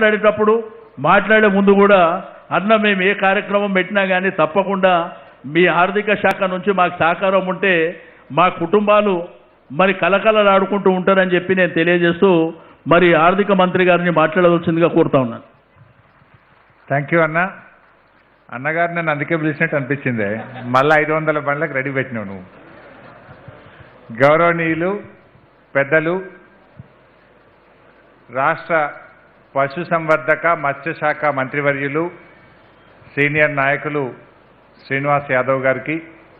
మాట్లాడేటప్పుడు మాట్లాడే ముందు కూడా అన్న మేము ఏ కార్యక్రమం పెట్టినా కానీ తప్పకుండా మీ ఆర్థిక శాఖ నుంచి మాకు సహకారం ఉంటే మా కుటుంబాలు మరి కలకలలాడుకుంటూ ఉంటారని చెప్పి నేను తెలియజేస్తూ మరి ఆర్థిక మంత్రి గారిని మాట్లాడవలసిందిగా కోరుతా ఉన్నాను థ్యాంక్ యూ అన్న అన్నగారు నన్ను అందుకే పిలిచినట్టు అనిపించింది మళ్ళీ ఐదు వందల బండ్లకు రెడీ పెట్టినావు నువ్వు గౌరవనీయులు పెద్దలు రాష్ట్ర పశుసంవర్ధక మత్స్యశాఖ మంత్రివర్యులు సీనియర్ నాయకులు శ్రీనివాస్ యాదవ్ గారికి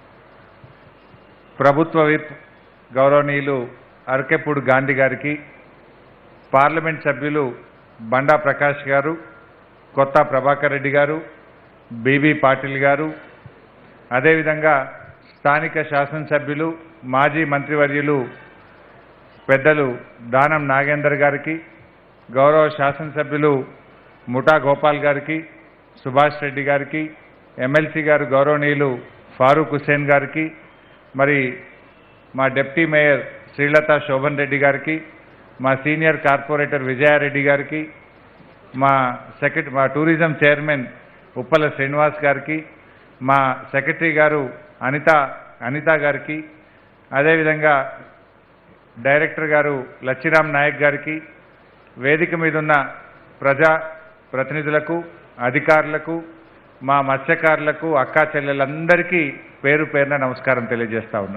ప్రభుత్వ విప్ గౌరవనీయులు అరకెప్పుడు గాంధీ గారికి పార్లమెంట్ సభ్యులు బండా ప్రకాష్ గారు కొత్త ప్రభాకర్ రెడ్డి గారు బీబీ పాటిల్ గారు అదేవిధంగా స్థానిక శాసనసభ్యులు మాజీ మంత్రివర్యులు పెద్దలు దానం నాగేందర్ గారికి గౌరవ శాసనసభ్యులు ముఠా గోపాల్ గారికి సుభాష్ రెడ్డి గారికి ఎమ్మెల్సీ గారు గౌరవనీయులు ఫారూక్ హుస్సేన్ గారికి మరి మా డిప్టీ మేయర్ శ్రీలత శోభన్ రెడ్డి గారికి మా సీనియర్ కార్పొరేటర్ విజయారెడ్డి గారికి మా సెక్రటరీ మా టూరిజం చైర్మన్ ఉప్పల శ్రీనివాస్ గారికి మా సెక్రటరీ గారు అనిత అనిత గారికి అదేవిధంగా డైరెక్టర్ గారు లచ్చిరామ్ నాయక్ గారికి వేదిక మీద ఉన్న ప్రజా ప్రతినిధులకు అధికారులకు మా మత్స్యకారులకు అక్కా చెల్లెలందరికీ పేరు పేరున నమస్కారం తెలియజేస్తా ఉన్నా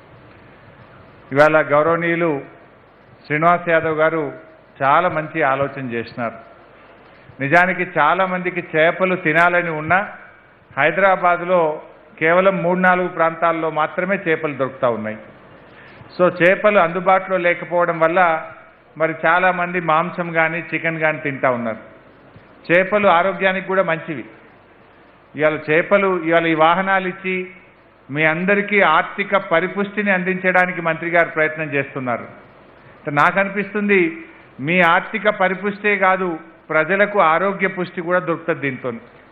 ఇవాళ గౌరవనీయులు శ్రీనివాస్ యాదవ్ గారు చాలా మంచి ఆలోచన చేసినారు నిజానికి చాలా మందికి చేపలు తినాలని ఉన్నా హైదరాబాద్లో కేవలం మూడు నాలుగు ప్రాంతాల్లో మాత్రమే చేపలు దొరుకుతూ ఉన్నాయి సో చేపలు అందుబాటులో లేకపోవడం వల్ల మరి చాలామంది మాంసం కానీ చికెన్ కానీ తింటా ఉన్నారు చేపలు ఆరోగ్యానికి కూడా మంచివి ఇవాళ చేపలు ఇవాళ ఈ వాహనాలు ఇచ్చి మీ అందరికీ ఆర్థిక పరిపుష్టిని అందించడానికి మంత్రి గారు ప్రయత్నం చేస్తున్నారు నాకు అనిపిస్తుంది మీ ఆర్థిక పరిపుష్టే కాదు ప్రజలకు ఆరోగ్య పుష్టి కూడా దొరుకుతుంది దీంతో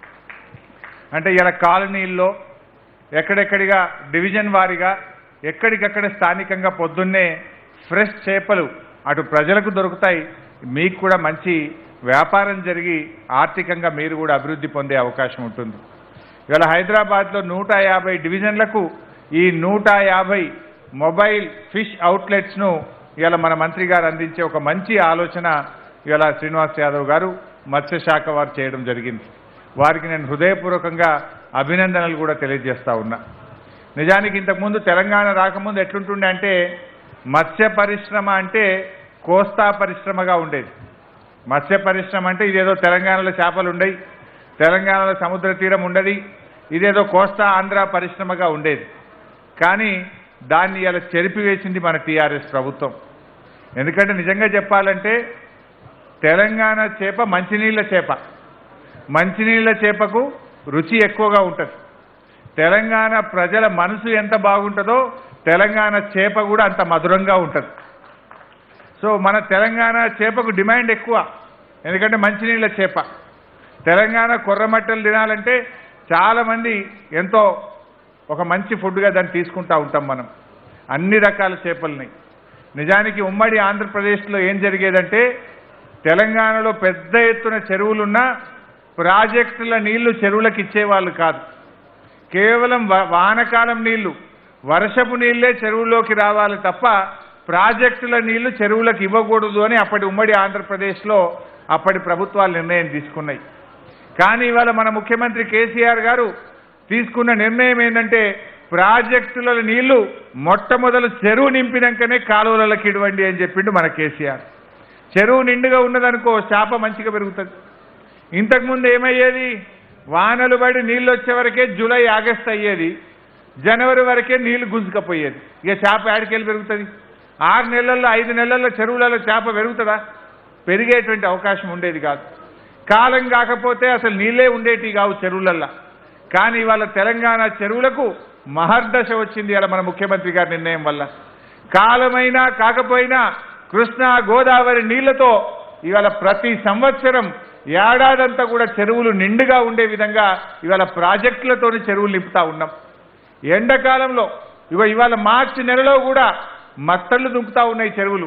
అంటే ఇలా కాలనీల్లో ఎక్కడెక్కడిగా డివిజన్ వారీగా ఎక్కడికక్కడ స్థానికంగా పొద్దున్నే ఫ్రెష్ చేపలు అటు ప్రజలకు దొరుకుతాయి మీకు కూడా మంచి వ్యాపారం జరిగి ఆర్థికంగా మీరు కూడా అభివృద్ధి పొందే అవకాశం ఉంటుంది ఇవాళ హైదరాబాద్లో నూట యాభై డివిజన్లకు ఈ నూట యాభై మొబైల్ ఫిష్ అవుట్లెట్స్ను ఇవాళ మన మంత్రి గారు అందించే ఒక మంచి ఆలోచన ఇవాళ శ్రీనివాస్ యాదవ్ గారు మత్స్యశాఖ వారు చేయడం జరిగింది వారికి నేను హృదయపూర్వకంగా అభినందనలు కూడా తెలియజేస్తా ఉన్నా నిజానికి ఇంతకుముందు తెలంగాణ రాకముందు ఎట్లుంటుండే అంటే మత్స్య పరిశ్రమ అంటే కోస్తా పరిశ్రమగా ఉండేది మత్స్య పరిశ్రమ అంటే ఇదేదో తెలంగాణలో చేపలు ఉండయి తెలంగాణలో సముద్ర తీరం ఉండదు ఇదేదో కోస్తా ఆంధ్ర పరిశ్రమగా ఉండేది కానీ దాన్ని ఇలా చెరిపివేసింది మన టీఆర్ఎస్ ప్రభుత్వం ఎందుకంటే నిజంగా చెప్పాలంటే తెలంగాణ చేప మంచినీళ్ళ చేప మంచినీళ్ళ చేపకు రుచి ఎక్కువగా ఉంటుంది తెలంగాణ ప్రజల మనసు ఎంత బాగుంటుందో తెలంగాణ చేప కూడా అంత మధురంగా ఉంటుంది సో మన తెలంగాణ చేపకు డిమాండ్ ఎక్కువ ఎందుకంటే మంచినీళ్ళ చేప తెలంగాణ కొర్రమట్టలు తినాలంటే చాలామంది ఎంతో ఒక మంచి ఫుడ్గా దాన్ని తీసుకుంటా ఉంటాం మనం అన్ని రకాల చేపల్ని నిజానికి ఉమ్మడి ఆంధ్రప్రదేశ్లో ఏం జరిగేదంటే తెలంగాణలో పెద్ద ఎత్తున చెరువులున్నా ప్రాజెక్టుల నీళ్లు చెరువులకు ఇచ్చేవాళ్ళు కాదు కేవలం వ- వానకాలం నీళ్లు వర్షపు నీళ్లే చెరువులోకి రావాలి తప్ప ప్రాజెక్టుల నీళ్లు చెరువులకు ఇవ్వకూడదు అని అప్పటి ఉమ్మడి ఆంధ్రప్రదేశ్లో అప్పటి ప్రభుత్వాలు నిర్ణయం తీసుకున్నాయి కానీ ఇవాళ మన ముఖ్యమంత్రి కేసీఆర్ గారు తీసుకున్న నిర్ణయం ఏంటంటే ప్రాజెక్టుల నీళ్లు మొట్టమొదలు చెరువు నింపినాకనే కాలువలకి ఇవ్వండి అని చెప్పిండు మన కేసీఆర్ చెరువు నిండుగా ఉన్నదనుకో చేప మంచిగా పెరుగుతుంది ఇంతకుముందు ఏమయ్యేది వానలు పడి నీళ్ళు వచ్చే వరకే జూలై ఆగస్ట్ అయ్యేది జనవరి వరకే నీళ్లు గుంజుకపోయేది ఇక చేప ఏడికెళ్ళి పెరుగుతుంది ఆరు నెలల్లో ఐదు నెలల్లో చెరువులలో చేప పెరుగుతుందా పెరిగేటువంటి అవకాశం ఉండేది కాదు కాలం కాకపోతే అసలు నీళ్ళే ఉండేటివి కావు చెరువులల్లో కానీ ఇవాళ తెలంగాణ చెరువులకు మహర్దశ వచ్చింది అలా మన ముఖ్యమంత్రి గారి నిర్ణయం వల్ల కాలమైనా కాకపోయినా కృష్ణా గోదావరి నీళ్లతో ఇవాళ ప్రతి సంవత్సరం ఏడాదంతా కూడా చెరువులు నిండుగా ఉండే విధంగా ఇవాళ ప్రాజెక్టులతోని చెరువులు నింపుతా ఉన్నాం ఎండాకాలంలో ఇవ ఇవాళ మార్చి నెలలో కూడా మత్తళ్ళు దుంకుతా ఉన్నాయి చెరువులు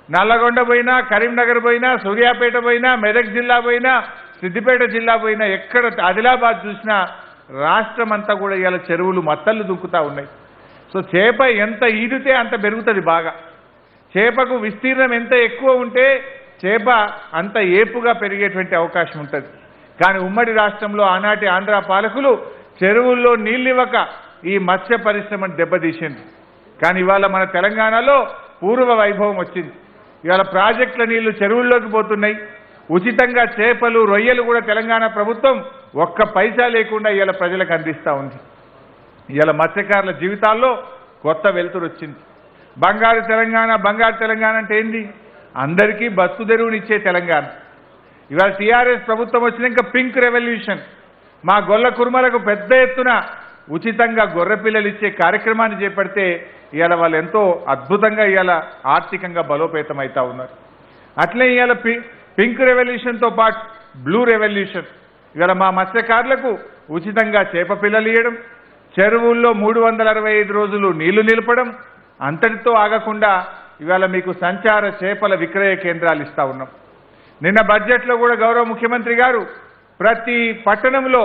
నల్లగొండ పోయినా కరీంనగర్ పోయినా సూర్యాపేట పోయినా మెదక్ జిల్లా పోయినా సిద్దిపేట జిల్లా పోయినా ఎక్కడ ఆదిలాబాద్ చూసినా రాష్ట్రం అంతా కూడా ఇవాళ చెరువులు మత్తళ్ళు దుక్కుతా ఉన్నాయి సో చేప ఎంత ఈదితే అంత పెరుగుతుంది బాగా చేపకు విస్తీర్ణం ఎంత ఎక్కువ ఉంటే చేప అంత ఏపుగా పెరిగేటువంటి అవకాశం ఉంటుంది కానీ ఉమ్మడి రాష్ట్రంలో ఆనాటి ఆంధ్ర పాలకులు చెరువుల్లో నీళ్ళివ్వక ఈ మత్స్య పరిశ్రమను దెబ్బతీసింది కానీ ఇవాళ మన తెలంగాణలో పూర్వ వైభవం వచ్చింది ఇవాళ ప్రాజెక్టుల నీళ్లు చెరువుల్లోకి పోతున్నాయి ఉచితంగా చేపలు రొయ్యలు కూడా తెలంగాణ ప్రభుత్వం ఒక్క పైసా లేకుండా ఇవాళ ప్రజలకు అందిస్తూ ఉంది ఇవాళ మత్స్యకారుల జీవితాల్లో కొత్త వెలుతురు వచ్చింది బంగారు తెలంగాణ బంగారు తెలంగాణ అంటే ఏంది అందరికీ బతుకు తెరువునిచ్చే తెలంగాణ ఇవాళ టీఆర్ఎస్ ప్రభుత్వం వచ్చినాక పింక్ రెవల్యూషన్ మా గొల్ల కుర్మలకు పెద్ద ఎత్తున ఉచితంగా గొర్రె పిల్లలు ఇచ్చే కార్యక్రమాన్ని చేపడితే ఇవాళ వాళ్ళు ఎంతో అద్భుతంగా ఇవాళ ఆర్థికంగా బలోపేతం అవుతా ఉన్నారు అట్లే ఇవాళ పి పింక్ రెవల్యూషన్తో పాటు బ్లూ రెవల్యూషన్ ఇవాళ మా మత్స్యకారులకు ఉచితంగా చేప పిల్లలు ఇవ్వడం చెరువుల్లో మూడు వందల అరవై ఐదు రోజులు నీళ్లు నిలపడం అంతటితో ఆగకుండా ఇవాళ మీకు సంచార చేపల విక్రయ కేంద్రాలు ఇస్తా ఉన్నాం నిన్న బడ్జెట్లో కూడా గౌరవ ముఖ్యమంత్రి గారు ప్రతి పట్టణంలో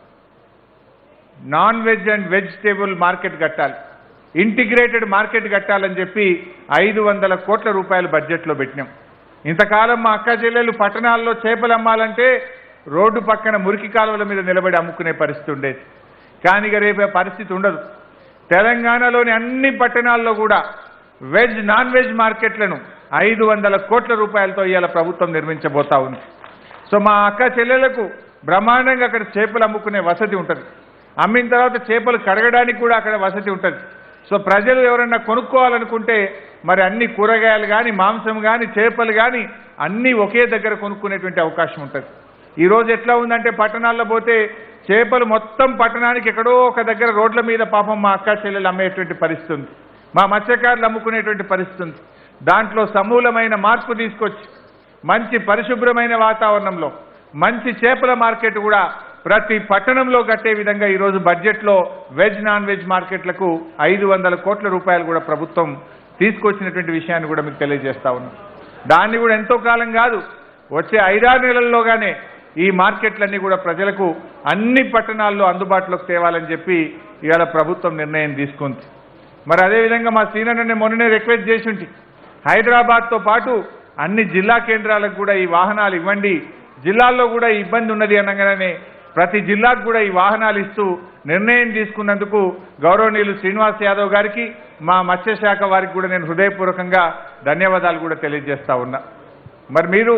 non veg and vegetable market కట్టాలి ఇంటిగ్రేటెడ్ మార్కెట్ కట్టాలని చెప్పి ఐదు వందల కోట్ల రూపాయలు బడ్జెట్లో పెట్టినాం ఇంతకాలం మా అక్క చెల్లెలు పట్టణాల్లో చేపలు అమ్మాలంటే రోడ్డు పక్కన మురికి కాలువల మీద నిలబడి అమ్ముకునే పరిస్థితి ఉండేది కానీ ఇక రేపే పరిస్థితి ఉండదు తెలంగాణలోని అన్ని పట్టణాల్లో కూడా వెజ్ నాన్ వెజ్ మార్కెట్లను ఐదు వందల కోట్ల రూపాయలతో ఇవాళ ప్రభుత్వం నిర్మించబోతా ఉంది సో మా అక్క చెల్లెలకు బ్రహ్మాండంగా అక్కడ చేపలు అమ్ముకునే వసతి ఉంటుంది అమ్మిన తర్వాత చేపలు కడగడానికి కూడా అక్కడ వసతి ఉంటుంది సో ప్రజలు ఎవరన్నా కొనుక్కోవాలనుకుంటే మరి అన్ని కూరగాయలు కానీ మాంసం కానీ చేపలు కానీ అన్నీ ఒకే దగ్గర కొనుక్కునేటువంటి అవకాశం ఉంటుంది ఈ రోజు ఎట్లా ఉందంటే పట్టణాల్లో పోతే చేపలు మొత్తం పట్టణానికి ఎక్కడో ఒక దగ్గర రోడ్ల మీద పాపం మా అక్క చెల్లెలు అమ్మేటువంటి పరిస్థితి ఉంది మా మత్స్యకారులు అమ్ముకునేటువంటి పరిస్థితి ఉంది దాంట్లో సమూలమైన మార్పు తీసుకొచ్చి మంచి పరిశుభ్రమైన వాతావరణంలో మంచి చేపల మార్కెట్ కూడా ప్రతి పట్టణంలో కట్టే విధంగా ఈరోజు బడ్జెట్లో వెజ్ నాన్ వెజ్ మార్కెట్లకు ఐదు వందల కోట్ల రూపాయలు కూడా ప్రభుత్వం తీసుకొచ్చినటువంటి విషయాన్ని కూడా మీకు తెలియజేస్తా ఉన్నాం దాన్ని కూడా ఎంతో కాలం కాదు వచ్చే ఐదారు నెలల్లోగానే ఈ మార్కెట్లన్నీ కూడా ప్రజలకు అన్ని పట్టణాల్లో అందుబాటులోకి తేవాలని చెప్పి ఇవాళ ప్రభుత్వం నిర్ణయం తీసుకుంది మరి అదేవిధంగా మా సీనియర్ మొన్ననే రిక్వెస్ట్ చేసి ఉంటి హైదరాబాద్తో పాటు అన్ని జిల్లా కేంద్రాలకు కూడా ఈ వాహనాలు ఇవ్వండి జిల్లాల్లో కూడా ఈ ఇబ్బంది ఉన్నది అనగానే ప్రతి జిల్లాకు కూడా ఈ వాహనాలు ఇస్తూ నిర్ణయం తీసుకున్నందుకు గౌరవనీయులు శ్రీనివాస్ యాదవ్ గారికి మా మత్స్యశాఖ వారికి కూడా నేను హృదయపూర్వకంగా ధన్యవాదాలు కూడా తెలియజేస్తా ఉన్నా మరి మీరు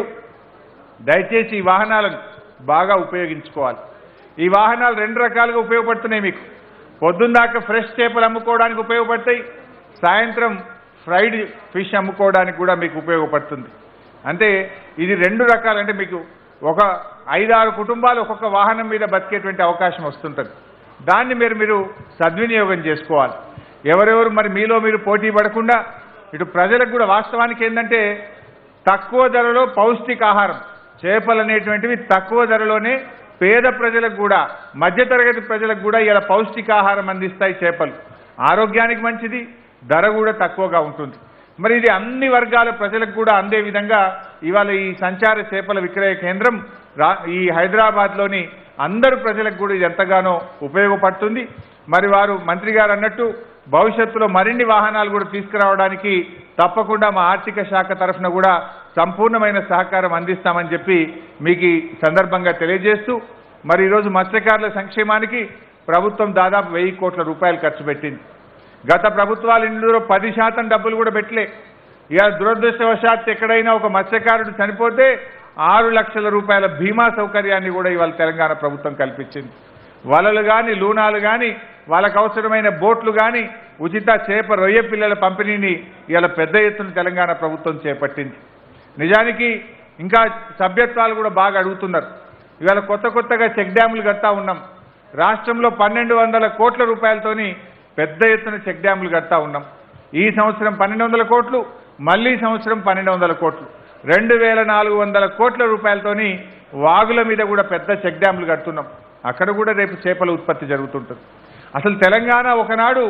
దయచేసి ఈ వాహనాలను బాగా ఉపయోగించుకోవాలి ఈ వాహనాలు రెండు రకాలుగా ఉపయోగపడుతున్నాయి మీకు పొద్దున్న ఫ్రెష్ చేపలు అమ్ముకోవడానికి ఉపయోగపడతాయి సాయంత్రం ఫ్రైడ్ ఫిష్ అమ్ముకోవడానికి కూడా మీకు ఉపయోగపడుతుంది అంటే ఇది రెండు రకాలు అంటే మీకు ఒక ఐదారు కుటుంబాలు ఒక్కొక్క వాహనం మీద బతికేటువంటి అవకాశం వస్తుంటుంది దాన్ని మీరు మీరు సద్వినియోగం చేసుకోవాలి ఎవరెవరు మరి మీలో మీరు పోటీ పడకుండా ఇటు ప్రజలకు కూడా వాస్తవానికి ఏంటంటే తక్కువ ధరలో పౌష్టికాహారం చేపలు అనేటువంటివి తక్కువ ధరలోనే పేద ప్రజలకు కూడా మధ్యతరగతి ప్రజలకు కూడా ఇలా పౌష్టికాహారం అందిస్తాయి చేపలు ఆరోగ్యానికి మంచిది ధర కూడా తక్కువగా ఉంటుంది మరి ఇది అన్ని వర్గాల ప్రజలకు కూడా అందే విధంగా ఇవాళ ఈ సంచార చేపల విక్రయ కేంద్రం రా ఈ హైదరాబాద్లోని అందరు ప్రజలకు కూడా ఇది ఎంతగానో ఉపయోగపడుతుంది మరి వారు మంత్రి గారు అన్నట్టు భవిష్యత్తులో మరిన్ని వాహనాలు కూడా తీసుకురావడానికి తప్పకుండా మా ఆర్థిక శాఖ తరఫున కూడా సంపూర్ణమైన సహకారం అందిస్తామని చెప్పి మీకు ఈ సందర్భంగా తెలియజేస్తూ మరి ఈరోజు మత్స్యకారుల సంక్షేమానికి ప్రభుత్వం దాదాపు వెయ్యి కోట్ల రూపాయలు ఖర్చు పెట్టింది గత ప్రభుత్వాలు ఇందులో పది శాతం డబ్బులు కూడా పెట్టలే ఇక దురదృష్టవశాత్తు ఎక్కడైనా ఒక మత్స్యకారుడు చనిపోతే ఆరు లక్షల రూపాయల బీమా సౌకర్యాన్ని కూడా ఇవాళ తెలంగాణ ప్రభుత్వం కల్పించింది వలలు కానీ లూనాలు కానీ వాళ్ళకు అవసరమైన బోట్లు కానీ ఉచిత చేప రొయ్య పిల్లల పంపిణీని ఇవాళ పెద్ద ఎత్తున తెలంగాణ ప్రభుత్వం చేపట్టింది నిజానికి ఇంకా సభ్యత్వాలు కూడా బాగా అడుగుతున్నారు ఇవాళ కొత్త కొత్తగా చెక్ డ్యాములు కడతా ఉన్నాం రాష్ట్రంలో పన్నెండు వందల కోట్ల రూపాయలతోని పెద్ద ఎత్తున చెక్ డ్యాములు కడతా ఉన్నాం ఈ సంవత్సరం పన్నెండు వందల కోట్లు మళ్ళీ సంవత్సరం పన్నెండు వందల కోట్లు రెండు వేల నాలుగు వందల కోట్ల రూపాయలతోని వాగుల మీద కూడా పెద్ద చెక్ డ్యాములు కడుతున్నాం అక్కడ కూడా రేపు చేపల ఉత్పత్తి జరుగుతుంటుంది అసలు తెలంగాణ ఒకనాడు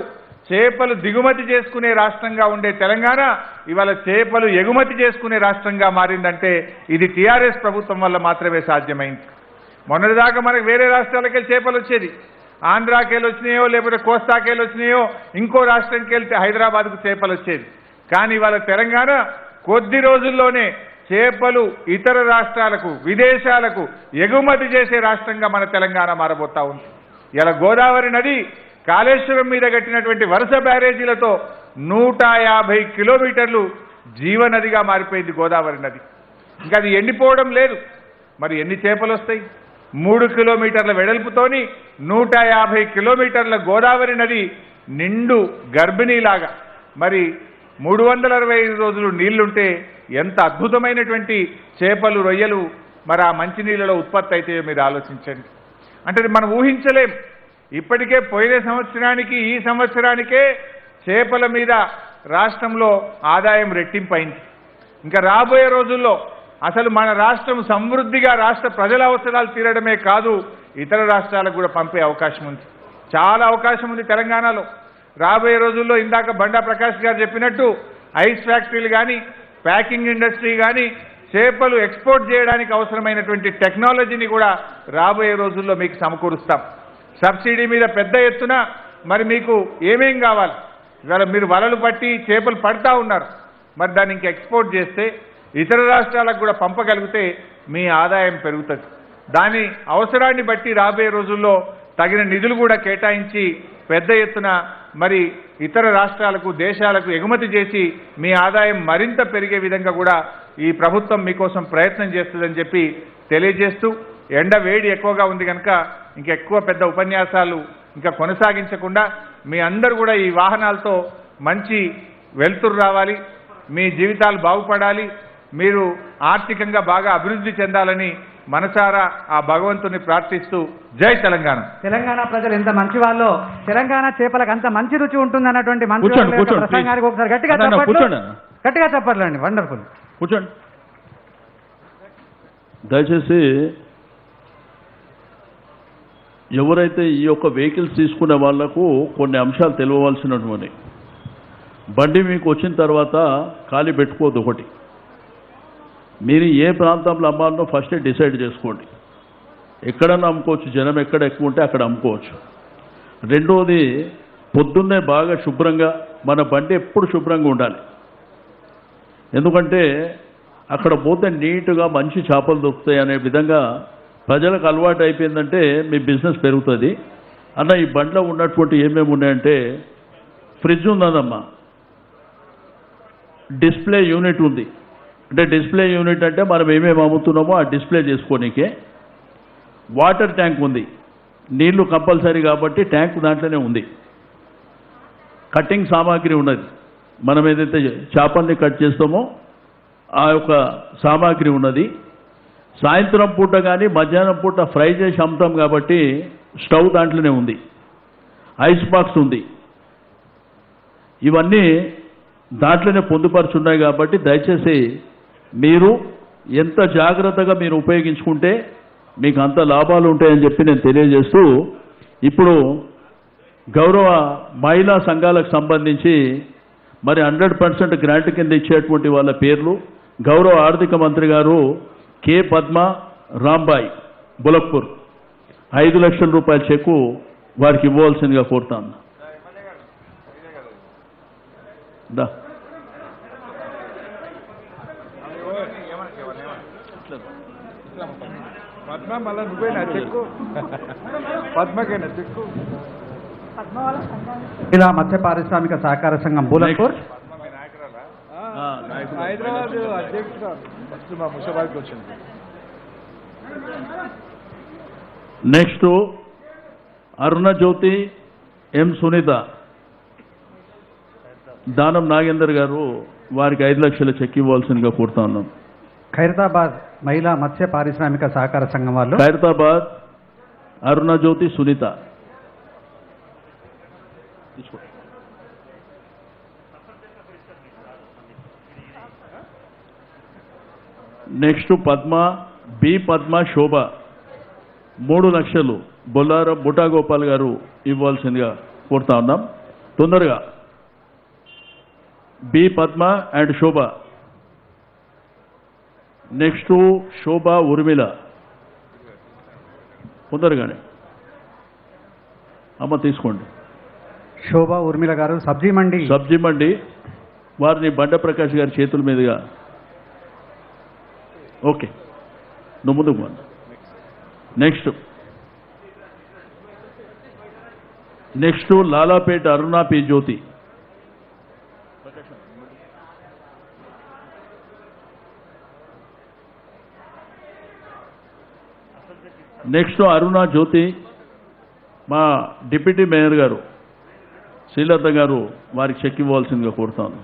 చేపలు దిగుమతి చేసుకునే రాష్ట్రంగా ఉండే తెలంగాణ ఇవాళ చేపలు ఎగుమతి చేసుకునే రాష్ట్రంగా మారిందంటే ఇది టీఆర్ఎస్ ప్రభుత్వం వల్ల మాత్రమే సాధ్యమైంది మొన్నటిదాకా మనకు వేరే రాష్ట్రాలకి వెళ్ళి చేపలు వచ్చేది ఆంధ్రాకెళ్ళి వచ్చినాయో లేకపోతే కోస్తాకెళ్ళి వచ్చినాయో ఇంకో రాష్ట్రంకి వెళ్తే హైదరాబాద్కు చేపలు వచ్చేది కానీ ఇవాళ తెలంగాణ కొద్ది రోజుల్లోనే చేపలు ఇతర రాష్ట్రాలకు విదేశాలకు ఎగుమతి చేసే రాష్ట్రంగా మన తెలంగాణ మారబోతా ఉంది ఇలా గోదావరి నది కాళేశ్వరం మీద కట్టినటువంటి వరుస బ్యారేజీలతో నూట యాభై కిలోమీటర్లు జీవనదిగా మారిపోయింది గోదావరి నది ఇంకా అది ఎండిపోవడం లేదు మరి ఎన్ని చేపలు వస్తాయి మూడు కిలోమీటర్ల వెడల్పుతోని నూట యాభై కిలోమీటర్ల గోదావరి నది నిండు గర్భిణీలాగా మరి మూడు వందల అరవై ఐదు రోజులు నీళ్లుంటే ఎంత అద్భుతమైనటువంటి చేపలు రొయ్యలు మరి ఆ మంచినీళ్ళలో ఉత్పత్తి అవుతాయో మీరు ఆలోచించండి అంటే ఇది మనం ఊహించలేం ఇప్పటికే పోయిన సంవత్సరానికి ఈ సంవత్సరానికే చేపల మీద రాష్ట్రంలో ఆదాయం రెట్టింపైంది ఇంకా రాబోయే రోజుల్లో అసలు మన రాష్ట్రం సమృద్ధిగా రాష్ట్ర ప్రజల అవసరాలు తీరడమే కాదు ఇతర రాష్ట్రాలకు కూడా పంపే అవకాశం ఉంది చాలా అవకాశం ఉంది తెలంగాణలో రాబోయే రోజుల్లో ఇందాక బండా ప్రకాష్ గారు చెప్పినట్టు ఐస్ ఫ్యాక్టరీలు కానీ ప్యాకింగ్ ఇండస్ట్రీ కానీ చేపలు ఎక్స్పోర్ట్ చేయడానికి అవసరమైనటువంటి టెక్నాలజీని కూడా రాబోయే రోజుల్లో మీకు సమకూరుస్తాం సబ్సిడీ మీద పెద్ద ఎత్తున మరి మీకు ఏమేం కావాలి ఇవాళ మీరు వలలు పట్టి చేపలు పడతా ఉన్నారు మరి దాన్ని ఇంక ఎక్స్పోర్ట్ చేస్తే ఇతర రాష్ట్రాలకు కూడా పంపగలిగితే మీ ఆదాయం పెరుగుతుంది దాని అవసరాన్ని బట్టి రాబోయే రోజుల్లో తగిన నిధులు కూడా కేటాయించి పెద్ద ఎత్తున మరి ఇతర రాష్ట్రాలకు దేశాలకు ఎగుమతి చేసి మీ ఆదాయం మరింత పెరిగే విధంగా కూడా ఈ ప్రభుత్వం మీకోసం ప్రయత్నం చేస్తుందని చెప్పి తెలియజేస్తూ ఎండ వేడి ఎక్కువగా ఉంది కనుక ఇంకెక్కువ పెద్ద ఉపన్యాసాలు ఇంకా కొనసాగించకుండా మీ అందరూ కూడా ఈ వాహనాలతో మంచి వెలుతురు రావాలి మీ జీవితాలు బాగుపడాలి మీరు ఆర్థికంగా బాగా అభివృద్ధి చెందాలని మనసారా ఆ భగవంతుని ప్రార్థిస్తూ జై తెలంగాణ తెలంగాణ ప్రజలు ఎంత మంచి వాళ్ళో తెలంగాణ చేపలకు అంత మంచి రుచి ఉంటుంది అన్నటువంటి మంచి కూర్చోండి, వాళ్ళ యొక్క కూర్చోండి, ప్రసంగానికి please. ఒకసారి గట్టిగా అన్న, అన్న, చప్పట్లు కూర్చోండి అన్న. గట్టిగా చప్పట్లు అండి వండర్ఫుల్ కూర్చోండి దయచేసి ఎవరైతే ఈ యొక్క వెహికల్స్ తీసుకునే వాళ్లకు కొన్ని అంశాలు తెలియవలసినటువంటి బండి మీకు వచ్చిన తర్వాత ఖాళీ పెట్టుకోవద్దు ఒకటి మీరు ఏ ప్రాంతంలో అమ్మాలనో ఫస్టే డిసైడ్ చేసుకోండి ఎక్కడన్నా అమ్ముకోవచ్చు జనం ఎక్కడ ఎక్కువ ఉంటే అక్కడ అమ్ముకోవచ్చు రెండోది పొద్దున్నే బాగా శుభ్రంగా మన బండి ఎప్పుడు శుభ్రంగా ఉండాలి ఎందుకంటే అక్కడ పోతే నీట్గా మంచి చేపలు దొరుకుతాయి అనే విధంగా ప్రజలకు అలవాటు అయిపోయిందంటే మీ బిజినెస్ పెరుగుతుంది అన్న ఈ బండిలో ఉన్నటువంటి ఏమేమి ఉన్నాయంటే ఫ్రిడ్జ్ ఉన్నదమ్మా డిస్ప్లే యూనిట్ ఉంది అంటే డిస్ప్లే యూనిట్ అంటే మనం ఏమేమి అమ్ముతున్నామో ఆ డిస్ప్లే చేసుకోనికే వాటర్ ట్యాంక్ ఉంది నీళ్లు కంపల్సరీ కాబట్టి ట్యాంక్ దాంట్లోనే ఉంది కటింగ్ సామాగ్రి ఉన్నది మనం ఏదైతే చేపల్ని కట్ చేస్తామో ఆ యొక్క సామాగ్రి ఉన్నది సాయంత్రం పూట కానీ మధ్యాహ్నం పూట ఫ్రై చేసి అమ్ముతాం కాబట్టి స్టవ్ దాంట్లోనే ఉంది ఐస్ బాక్స్ ఉంది ఇవన్నీ దాంట్లోనే పొందుపరుచున్నాయి కాబట్టి దయచేసి మీరు ఎంత జాగ్రత్తగా మీరు ఉపయోగించుకుంటే మీకు అంత లాభాలు ఉంటాయని చెప్పి నేను తెలియజేస్తూ ఇప్పుడు గౌరవ మహిళా సంఘాలకు సంబంధించి మరి హండ్రెడ్ పర్సెంట్ గ్రాంట్ కింద ఇచ్చేటువంటి వాళ్ళ పేర్లు గౌరవ ఆర్థిక మంత్రి గారు కె పద్మ రాంబాయ్ బులక్పూర్ ఐదు లక్షల రూపాయల చెక్కు వారికి ఇవ్వవలసిందిగా కోరుతాను దా పద్మ మళ్ళా నువ్వేనా చెక్కు పద్మకేనా చెక్కు ఇలా మత్స్య పారిశ్రామిక సహకార సంఘం బూలపూర్ ఆ, నాయకులు. హైదరాబాద్ అధ్యక్షుడు ఫస్ట్ మా ముషాబాద్కి వచ్చింది నెక్స్ట్ అరుణ జ్యోతి ఎం సునీత దానం నాగేందర్ గారు వారికి ఐదు లక్షల చెక్ ఇవ్వాల్సిందిగా కోరుతా ఉన్నాం ఖైరతాబాద్ మహిళా మత్స్య పారిశ్రామిక సహకార సంఘం వాళ్ళు ఖైరతాబాద్ అరుణ జ్యోతి సునీత తీసుకో. నెక్స్ట్ పద్మ బి పద్మ శోభ మూడు లక్షలు బొల్లారం బుటా గోపాల్ గారు ఇవ్వాల్సిందిగా కోరుతా ఉన్నాం తొందరగా B Padma and Shobha next Shobha Urmila తొందరగానే అమ్మ తీసుకోండి శోభ ఊర్మిళ గారు సబ్జీ మండి సబ్జీ మండి వారిని బండ ప్రకాష్ గారి చేతుల మీదుగా ఓకే నువ్వు ముందుకు పో. Next next Lalapet Aruna P Jyothi next Aruna Jyothi మా డిప్యూటీ మేయర్ గారు శ్రీలత గారు వారికి చెక్ ఇవ్వాల్సిందిగా కోరుతాను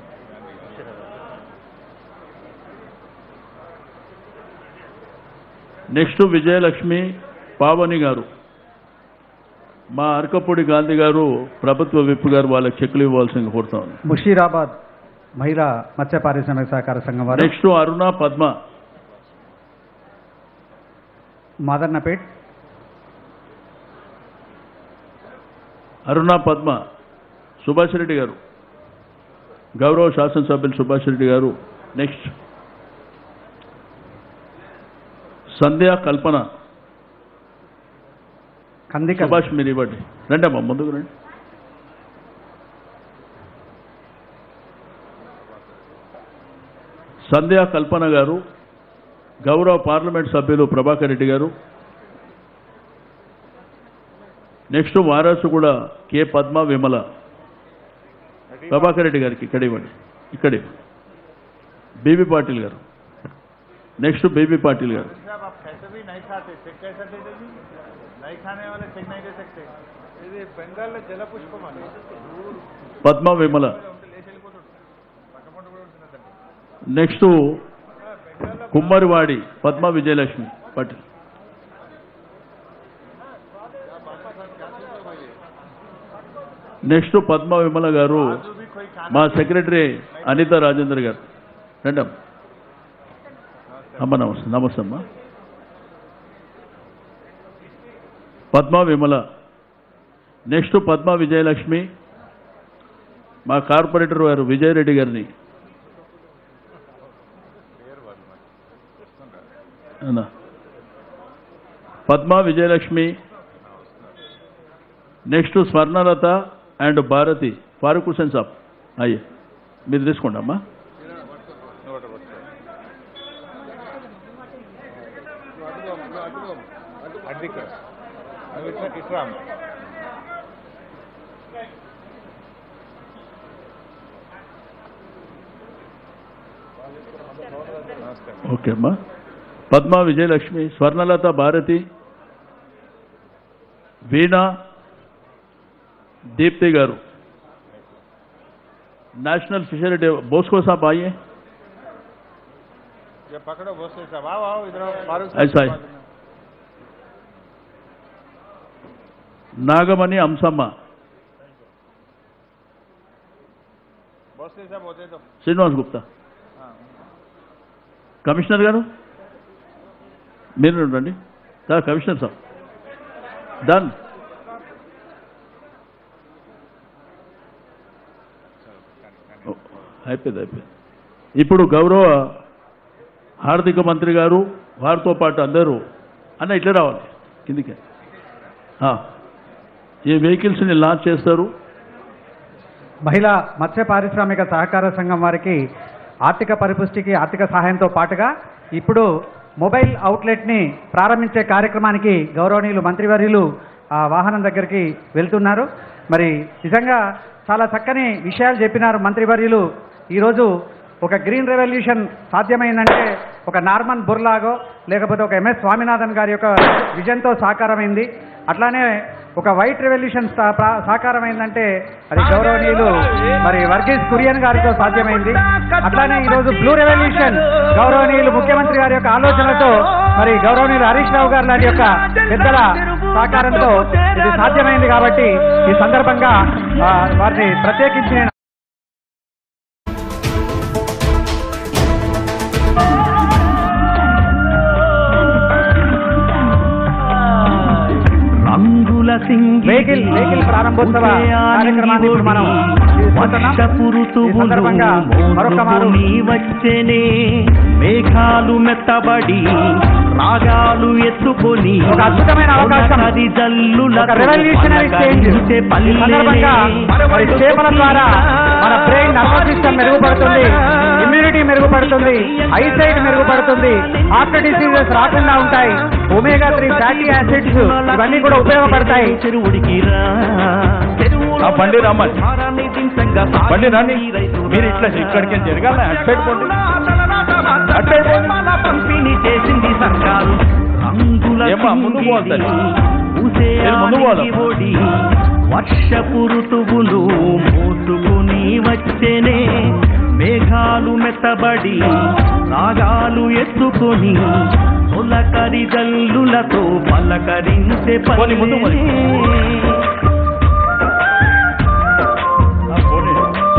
నెక్స్ట్ విజయలక్ష్మి పావని గారు మా అరకపూడి గాంధీ గారు ప్రభుత్వ విప్ గారు వాళ్ళకి చెక్లు ఇవ్వాల్సిందిగా కోరుతాను ముషీరాబాద్ మహిళా మత్స్య పారిశ్రామిక సహకార సంఘం వారు నెక్స్ట్ అరుణ పద్మ మాదన్నపేట్ అరుణ పద్మ సుభాష్ రెడ్డి గారు గౌరవ శాసనసభ్యులు సుభాష్ రెడ్డి గారు నెక్స్ట్ సంధ్యా కల్పన కందికల్ సుభాష్ మీరు ఇవ్వండి రండి అమ్మా ముందుకు రండి సంధ్యా కల్పన గారు గౌరవ పార్లమెంట్ సభ్యులు ప్రభాకర్ రెడ్డి గారు నెక్స్ట్ వారసు కూడా కె పద్మ విమల ప్రభాకర్ రెడ్డి గారికి ఇక్కడ ఇవ్వండి ఇక్కడ ఇవ్వండి. బీబీ పాటిల్ గారు నెక్స్ట్ బీబీ పాటిల్ గారు साहब आप कैसे भी नहीं खाते चेक कैसे दे देंगे नहीं खाने वाले चेक नहीं दे सकते ఇది బెంగాల్లో జలపుష్పం అని పద్మ విమల లేచి వెళ్ళిపోతాడు పక్కపంట కూడా ఉంటుందండి నెక్స్ట్ కుమ్మరివాడి పద్మ విజయలక్ష్మి పటేల్ నెక్స్ట్ పద్మ విమల గారు మా సెక్రటరీ అనిత రాజేంద్ర గారు రండి అమ్మ. అమ్మ నమస్తే నమస్తే అమ్మ పద్మ విమల నెక్స్ట్ పద్మ విజయలక్ష్మి మా కార్పొరేటర్ గారు విజయరెడ్డి గారిని అన్నా. పద్మ విజయలక్ష్మి నెక్స్ట్ స్వర్ణలత అండ్ భారతి ఫారూక్ హుసేన్ సాబ్ అయ్యే మీరు తీసుకోండి అమ్మా అడ్డిక నువ్వు ఇట్లా ఇట్లా అమ్మ. నమస్కారం ఓకే అమ్మా Padma Vijayalakshmi Swarnalatha Bharati Veena Deepthi garu national fishery day Bosco sab ఆइए ये पकड़ो बहुत से साहब आओ आओ इधर आओ फारूक ऐसा है। నాగమణి అంశమ్మ बहुत से साहब होते तो శ్రీనివాస్ గుప్తా हाँ కమిషనర్ గారు మీరు రండి సార్ కమిషనర్ సార్ డన్ ఓ, అయిపోయింది అయిపోయింది ఇప్పుడు గౌరవ ఆర్థిక మంత్రి గారు వారితో పాటు అందరూ అన్న ఇట్లా రావాలి కిందికి ఆ, ఈ వెహికల్స్ని లాంచ్ చేస్తారు మహిళా మత్స్య పారిశ్రామిక సహకార సంఘం వారికి ఆర్థిక పరిపుష్టికి ఆర్థిక సహాయంతో పాటుగా ఇప్పుడు మొబైల్ అవుట్లెట్ని ప్రారంభించే కార్యక్రమానికి గౌరవనీయులు మంత్రివర్యులు ఆ వాహనం దగ్గరికి వెళ్తున్నారు మరి నిజంగా చాలా చక్కని విషయాలు చెప్పినారు మంత్రివర్యులు ఈరోజు ఒక గ్రీన్ రెవల్యూషన్ సాధ్యమైందంటే ఒక నార్మన్ బుర్లాగో లేకపోతే ఒక ఎంఎస్ స్వామినాథన్ గారి యొక్క విజన్తో సాకారమైంది అట్లానే ఒక వైట్ రెవల్యూషన్ సా- ప్రా- సాకారమైందంటే అది గౌరవనీయులు మరి వర్గీస్ కురియన్ గారితో సాధ్యమైంది అట్లానే ఈరోజు బ్లూ రెవల్యూషన్ గౌరవనీయులు ముఖ్యమంత్రి గారి యొక్క ఆలోచనలతో మరి గౌరవనీయులు హరీష్ రావు గారు లాంటి యొక్క పెద్దల సహకారంతో ఇది సాధ్యమైంది కాబట్టి ఈ సందర్భంగా ఆ, వారిని ప్రత్యేకించి నేను రంగుల వెహికల్ వెహికల్ ప్రారంభోత్సవ కార్యక్రమాన్ని ఇప్పుడు మనం తీసుకుంటున్నాం. ఈ సందర్భంగా మరొక మారు వచ్చేనే మేఘాలు మెత్తబడి రాగాలు ఎత్తుకొని ఒక అద్భుతమైన అవకాశం. నది జల్లుల ఒక రెవల్యూషనరీ చేంజ్ ఈ సందర్భంగా మరి చేపల ద్వారా మన బ్రెయిన్ నర్వస్ సిస్టమ్ మెరుగుపడుతుంది ఇమ్యూనిటీ మెరుగుపడుతుంది ఐసైట్ మెరుగుపడుతుంది హార్ట్ డిసీజెస్ రాకుండా ఉంటాయి ఒమేగా త్రీ ఫ్యాటీ యాసిడ్స్ ఇవన్నీ కూడా ఉపయోగపడతాయి చెరువుడికి రా ఆ బండి రమ్మని. బండి రాని. మీరు ఇట్లా ఇక్కడికి జరగాల అటు సైడ్ పోండి. అటు సైడ్ పోండి. పంపిణీ చేసింది సర్కారు రంగుల ఏమ్మా, ముందుకు పోవాలి తల్లి. ఊసే మీరు ముందుకు పోవాలి. ఆనికి ఓడి వర్షపు ఋతువులు మోసుకుని వచ్చేనే మేఘాలు మెత్తబడి రాగాలు ఎత్తుకొని తొలకరి జల్లులతో పలకరించే పోనీ, ముందు పోనీ. పల్లె. ఆ, పోనీ.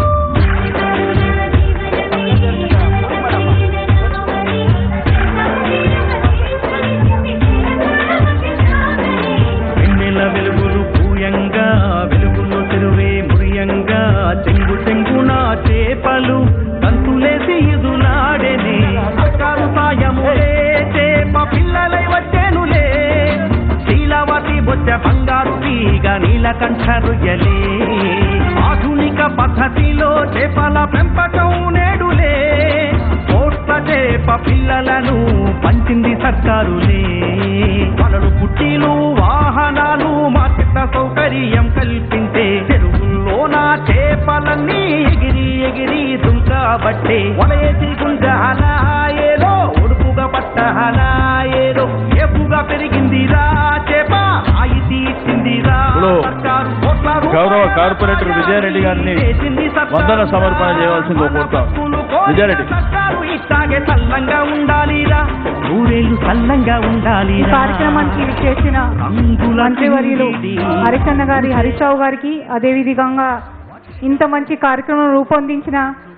వెన్నెల వెలుగులు పూయంగా వెలుగులో చెరువే మురియంగా చెంగు చెంగున చేపలు కంతులేసి ఇదులాడేనే సర్కారు సాయములే చేప పిల్లలై వచ్చేనులే శీలవతి బొచ్చ బంగారు తీగ నీలకంఠ రొయ్యలే ఆధునిక పద్ధతిలో చేపల పెంపకం నేడులే కోట్ల చేప పిల్లలను పంచింది సర్కారులే వలలు పుట్టిలు వాహనాలు మార్కెట్ల సౌకర్యం కల్పించే చెరువుల్లోన చేపలన్నీ ఎగిరి ఎగిరి దుంకబట్టే వలయేసి గుంజాల ఏలో ఒడుపుగా పట్టాల ఏలో ఏపుగా పెరిగిందిరా చేప ఆయి తీసిందిరా ఇప్పుడు సర్కారు కోట్ల గౌరవ కార్పొరేటర్ విజయారెడ్డి గారిని వందన సమర్పణ చేయవలసిందిగా కోరుతాం. విజయారెడ్డి. సర్కారు ఇట్లాగే సల్లంగా ఉండాలిరా నూరేళ్ళు సల్లంగా ఈ ఉండాలిరా కార్యక్రమానికి చేసిన రంగుల మంత్రివర్యులు చింగిడి. హరిచంద్ర గారి హరీష్ రావు గారికి అదేవిధంగా ఇంత మంచి కార్యక్రమం రూపొందించిన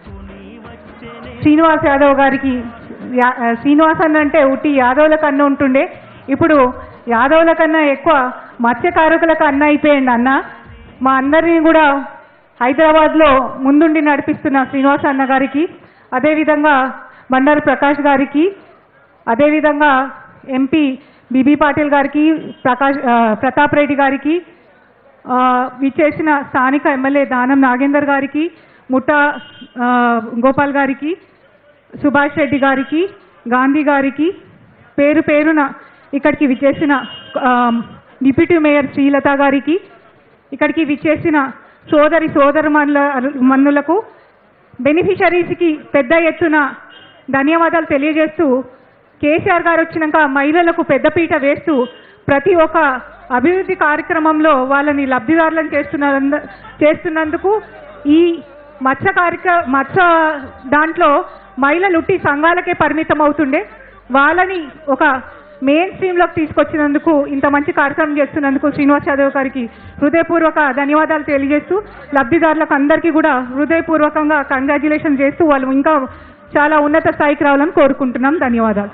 శ్రీనివాస్ యాదవ్ గారికి యా- ఆ, శ్రీనివాస్ అన్న అంటే ఉట్టి యాదవుల కన్నా ఉంటుండే ఇప్పుడు యాదవుల కన్నా ఎక్కువ మత్స్యకారుకులకు అన్న అయిపోయింది అన్న మా అందరినీ కూడా హైదరాబాద్లో ముందుండి నడిపిస్తున్న శ్రీనివాస్ అన్న గారికి అదేవిధంగా బండారు ప్రకాష్ గారికి అదేవిధంగా ఎంపీ బీబీ పాటిల్ గారికి ప్రకాష్ ఆ, ప్రతాప్ రెడ్డి గారికి ఆ, విచ్చేసిన స్థానిక ఎమ్మెల్యే దానం నాగేందర్ గారికి ముఠా ఆ, గోపాల్ గారికి సుభాష్ రెడ్డి గారికి గాంధీ గారికి పేరు పేరున ఇక్కడికి విచ్చేసిన ఆ, డిప్యూటీ మేయర్ శ్రీలత గారికి ఇక్కడికి విచ్చేసిన సోదరి సోదరుమన్ల మన్నులకు బెనిఫిషరీస్కి పెద్ద ఎత్తున ధన్యవాదాలు తెలియజేస్తూ కేసీఆర్ గారు వచ్చినాక మహిళలకు పెద్దపీట వేస్తూ ప్రతి ఒక్క అభివృద్ధి కార్యక్రమంలో వాళ్ళని లబ్ధిదారులను చేస్తున్న చేస్తున్నందుకు ఈ మత్స్య కార్యక్ర మత్స్య దాంట్లో మహిళలు ఉట్టి సంఘాలకే పరిమితం అవుతుండే వాళ్ళని ఒక మెయిన్ స్ట్రీమ్లోకి తీసుకొచ్చినందుకు ఇంత మంచి కార్యక్రమం చేస్తున్నందుకు శ్రీనివాస్ యాదవ్ గారికి హృదయపూర్వక ధన్యవాదాలు తెలియజేస్తూ లబ్ధిదారులకు అందరికీ కూడా హృదయపూర్వకంగా కంగ్రాచులేషన్ చేస్తూ వాళ్ళు ఇంకా చాలా ఉన్నత స్థాయికి రావాలని కోరుకుంటున్నాం ధన్యవాదాలు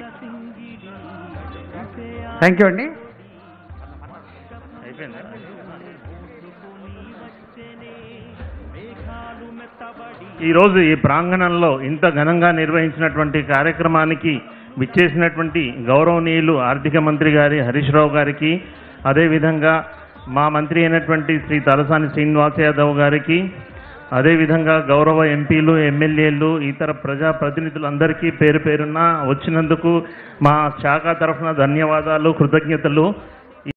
థ్యాంక్ యూ అండి ఈరోజు ఈ ప్రాంగణంలో ఇంత ఘనంగా నిర్వహించినటువంటి కార్యక్రమానికి విచ్చేసినటువంటి గౌరవనీయులు ఆర్థిక మంత్రి గారి హరీష్ రావు గారికి అదేవిధంగా మా మంత్రి అయినటువంటి శ్రీ తలసాని శ్రీనివాస్ యాదవ్ గారికి అదేవిధంగా గౌరవ ఎంపీలు ఎమ్మెల్యేలు ఇతర ప్రజా ప్రతినిధులందరికీ పేరు పేరున వచ్చినందుకు మా శాఖ తరఫున ధన్యవాదాలు కృతజ్ఞతలు